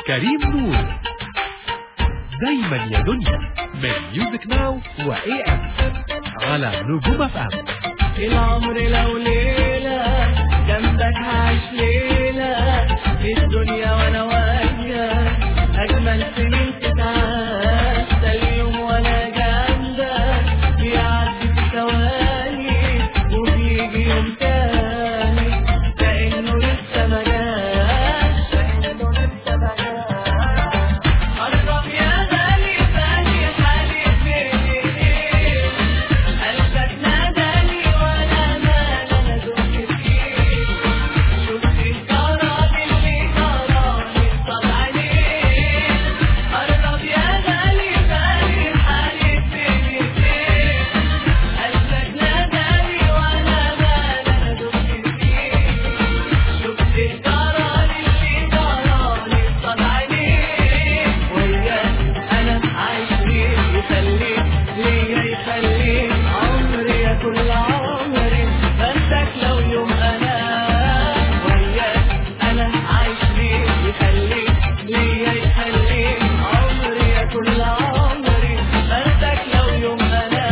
كريم نور دايما يا دنيا من ميوزك ناو واي ام على نجوم اف ام العمر لو ليلة جنبك هعيش ليلة في الدنيا وانا وياك أجمل سنين تتعاش ده اليوم وانا جنبك بيعدي في ثواني وبيجي يوم تاني كأنه لسه ما جاش كأنه لسه ما جاش قرب يا غالي ثاني حالي فين قلبك ناداني وانا مال انا دقت فيه شفت الكرم اللي كراني صل عليه قرب يا غالي غالي حالي فين قلبك ناداني وانا مال انا دقت فيه شفت الكرم اللي كراني صل عليه وياك انا عايش ليه يخليك ليا يخليك عمري يا كل عمري بنساك لو يوم انا وياك انا عايش ليه يخليك ليا يخليك عمري يا كل عمري بنساك لو يوم انا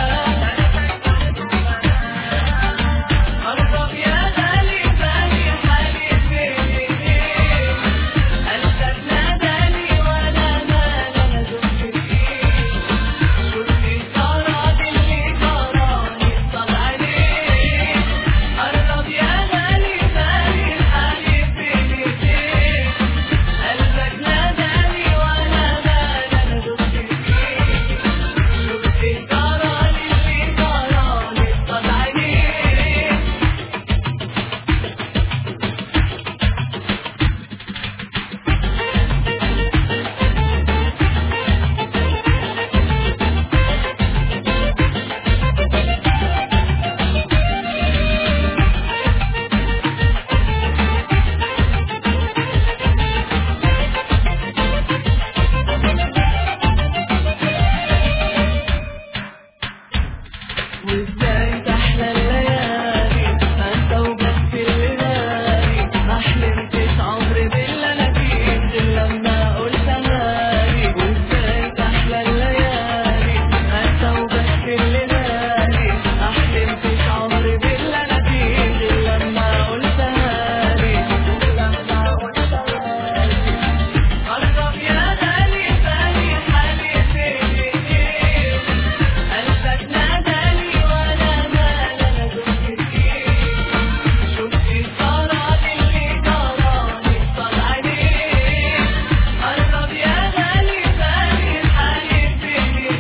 قرب يا غالي غالي حالي فين قلبك ناداني وانا مال انا دقت فيه شفت الكرم اللي كراني صل عليه قرب يا غالي غالي حالي فين قلبك ناداني وانا مال انا دقت فيه شفت الكرم اللي كراني صل عليه وازاي تحلى الليالي انت وبس اللي بالي ما حلمتش عمري باللي انا فيه غير لما قلت مالي وازاي تحلى الليالي انت وبس اللي بالي ما حلمتش عمري باللي انا فيه غير لما قلت مالي غير لما قلت مالي قرب يا غالي غالي حالي فين قلبك ناداني وانا مال انا دقت فيه شفت الكرم اللي كراني صل عليه قرب يا غالي غالي حالي فين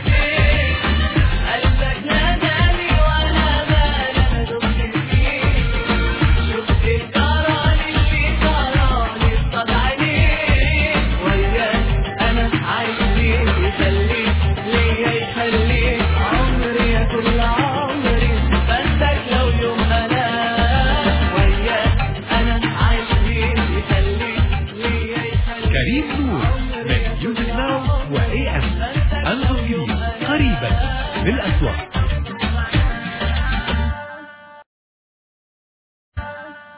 قلبك ناداني وانا مال انا دقت فيه شفت الكرم اللي كراني صل عليه وياك انا عايش ليه يخليك ليا يخليك عمري يا كل عمري بنساك لو يوم انا وياك انا عايش ليه يخليك ليا يخليك كريم نور من ميوزك ناو واي ام ألبوم جديد قريبا في الأسواق